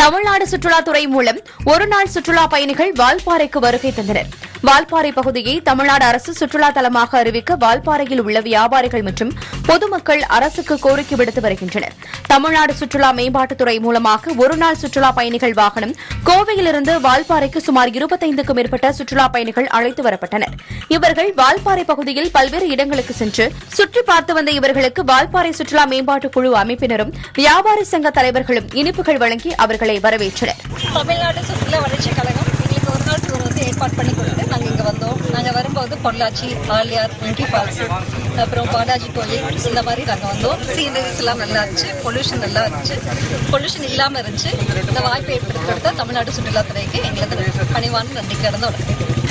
தமிழ்நாடு சுற்றுலாத்துறை மூலம் ஒருநாள் சுற்றுலா பயணிகள் வால்பாறைக்கு வருகை தந்தனர் வால்பாறை பகுதியை தமிழ்நாடு அரசு சுற்றுலா தலமாக அறிவிக்க வால்பாறையில் உள்ள வியாபாரிகள் மற்றும் பொதுமக்கள் அரசுக்கு கோரிக்கை விடுத்து வருகின்றனர் தமிழ்நாடு சுற்றுலா மேம்பாட்டுத்துறை மூலமாக ஒருநாள் சுற்றுலா பயணிகள் வாகனம் கோவையிலிருந்து வால்பாறைக்கு சுமார் இருபத்தைந்துக்கும் மேற்பட்ட சுற்றுலா பயணிகள் அழைத்து வரப்பட்டனர் இவர்கள் வால்பாறை பகுதியில் பல்வேறு இடங்களுக்கு சென்று சுற்றி பார்த்து வந்த இவர்களுக்கு வால்பாறை சுற்றுலா மேம்பாட்டு குழு அமைப்பினரும் வியாபாரி சங்க தலைவர்களும் இனிப்புகள் வழங்கி அவர்களை வரவேற்றனர் தமிழ்நாடு சுற்றுலா வளர்ச்சி கழகம் எங்களுக்கு ஒரு நாள் டூர் வந்து ஏற்பாடு பண்ணி கொடுத்து நாங்கள் இங்கே வந்தோம் நாங்கள் வரும்போது பொள்ளாச்சி ஆலியார் மங்கி ஃபால்ஸ் அப்புறம் பாலாஜி கோயில் இந்த மாதிரி நாங்கள் வந்தோம் சீனரிஸ் எல்லாம் நல்லா இருந்துச்சு பொல்யூஷன் நல்லா இருந்துச்சு பொல்யூஷன் இல்லாமல் இருந்துச்சு இந்த வாய்ப்பை ஏற்படுத்தி கொடுத்த தமிழ்நாடு சுற்றுலாத்துறைக்கு எங்களது பணிவான நன்றி கடந்த உடனே